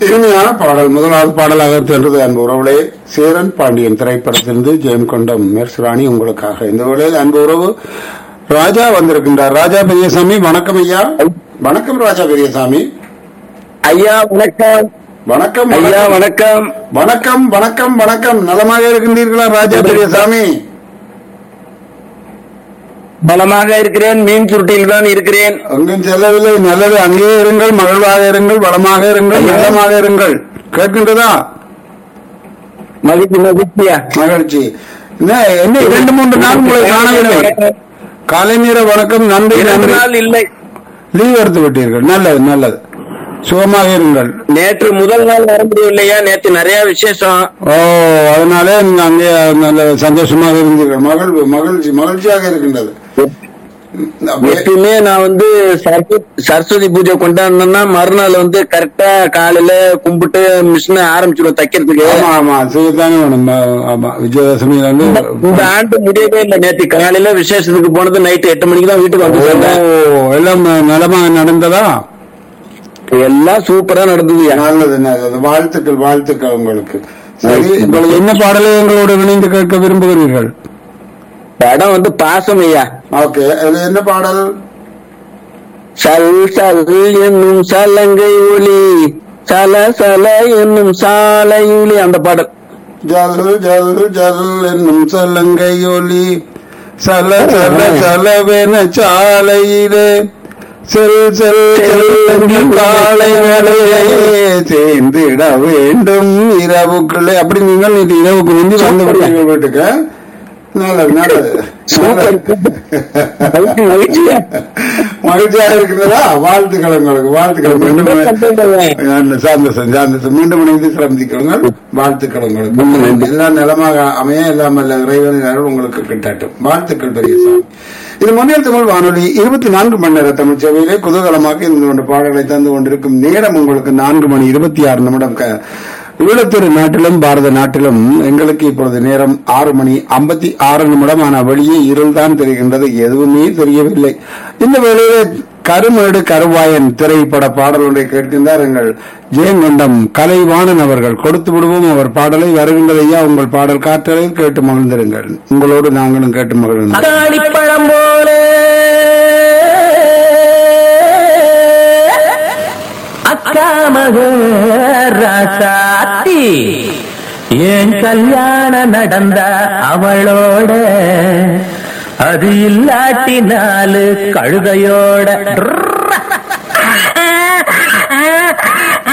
இனிமையான பாடல் முதலாவது பாடலாக சென்றது அன்பு உறவுகளே சேரன் பாண்டியன் திரைப்படத்திலிருந்து ஜெயம் கொண்டம் மெர்சுராணி உங்களுக்காக இந்த வேளையில் அன்பு உறவு ராஜா வந்திருக்கின்றார் ராஜா பெரியசாமி வணக்கம் ஐயா வணக்கம் ராஜா பெரியசாமி ஐயா வணக்கம் வணக்கம் ஐயா வணக்கம். வணக்கம் வணக்கம் வணக்கம் வணக்கம் நலமாக இருக்கின்றீர்களா ராஜா பெரியசாமி பலமாக இருக்கிறேன் மீன் சுருட்டியில் தான் இருக்கிறேன் அங்கும் செல்லவில்லை நல்லது அங்கேயே இருங்கள் மகிழ்வாக இருங்கள் வளமாக இருங்கள் நலமாக இருங்கள் கேட்கின்றதா மகிழ்ச்சி மகிழ்ச்சியா மகிழ்ச்சி என்ன என்ன இரண்டு மூன்று நாள் உங்களை காணவில்லை காலை நேர வணக்கம் நன்றி இரண்டு நன்றி நாள் இல்லை லீவ் எடுத்து விட்டீர்கள் நல்லது நல்லது சுகமாக இருங்கள் நேற்று முதல் நாள் வர முடியவில்லையா நேற்று நிறைய விசேஷம் ஓ அதனாலே நீங்க அங்கே நல்ல சந்தோஷமாக இருந்தீர்கள் மகிழ்வு மகிழ்ச்சி மகிழ்ச்சியாக இருக்கின்றது அப்படியே- எப்பயுமே நான் வந்து சரஸ்வதி சரஸ்வதி பூஜை கொண்டாடணும்னா மறுநாள் வந்து கரெக்டா காலையில கும்பிட்டு மிஷினை ஆரம்பிச்சிடும் தைக்கிறதுக்கு ஆமா ஆமா செய்யத்தானே வேணும் ஆ- ஆமா விஜயதசமி வந்து இந்த ஆண்டு முடியவே இல்லை நேற்று காலையில விசேஷத்துக்கு போனது நைட்டு எட்டு மணிக்கு தான் வீட்டுக்கு வந்து சேர்ந்தேன் ஓ, எல்லாம் நலமாக நடந்ததா எல்லாம் சூப்பரா நடந்ததுயா நல்லது நல்லது வாழ்த்துக்கள் வாழ்த்துக்கள் உங்களுக்கு சரி இப்பொழுது என்ன பாடலை எங்களோடு இணைந்து கேட்க விரும்புகிறீர்கள் படம் வந்து பாசம் ஐயா ஓகே அது என்ன பாடல் சல் சல் என்னும் சலங்கை ஒளி சல சல என்னும் சாலை ஒளி அந்த பாடல் ஜல் ஜல் ஜல் என்னும் சலங்கை ஒலி சல சல சலவென சாலையிலே செல் செல் செல் காலை வேலையே சேர்ந்திட வேண்டும் இரவுக்குள்ளே அப்படி நீங்கள் நேற்று இரவுக்கு முந்தி வந்து விட்டீர்கள் வீட்டுக்கு நல்லது நல்லது சூப்பர் மகிழ்ச்சி, மகிழ்ச்சியா மகிழ்ச்சியாக இருக்கிறதா வாழ்த்துக்கள் உங்களுக்கு வாழ்த்துக்கள் மீண்டும் நல்ல சந்தோஷம் சந்தோஷம் மீண்டும் இணைந்து சிரமதிக்கிறோங்கள் வாழ்த்துக்கள் உங்களுக்கு எல்லாம் நலமாக அமைய எல்லாம் அல்ல இறைவனின் அருள் உங்களுக்கு கிட்டட்டும் வாழ்த்துக்கள் பெரியசாமி இது முன்னில் தமிழ் வானொலி இருபத்தி நான்கு மணி நேர தமிழ் சேவையிலே குதூகலமாக இருந்து கொண்ட பாடல்களை தந்து கொண்டிருக்கும் நேரம் உங்களுக்கு நான்கு மணி இருபத்தி ஆறு நிமிடம் க- ஈழத்திரு நாட்டிலும் பாரத நாட்டிலும் எங்களுக்கு இப்பொழுது நேரம் ஆறு மணி ஐம்பத்தி ஆறு நிமிடம் ஆனால் வெளியே இருள் தான் தெரிகின்றது எதுவுமே தெரியவில்லை இந்த வேளையிலே கருமேடு கருவாயன் திரைப்பட பாடல் ஒன்றை கேட்கின்றார் எங்கள் ஜெயங்கொண்டம் கலைவாணன் அவர்கள் கொடுத்து விடுவோம் அவர் பாடலை வருகின்றதையா உங்கள் பாடல் காற்றலை கேட்டு மகிழ்ந்திருங்கள் உங்களோடு நாங்களும் கேட்டு மகிழ்ந்தோம் பழம் போல அக்கா மக ராசாத்தி என் கல்யாணம் நடந்த அவளோட அது இல்லாட்டி நாலு கழுதையோட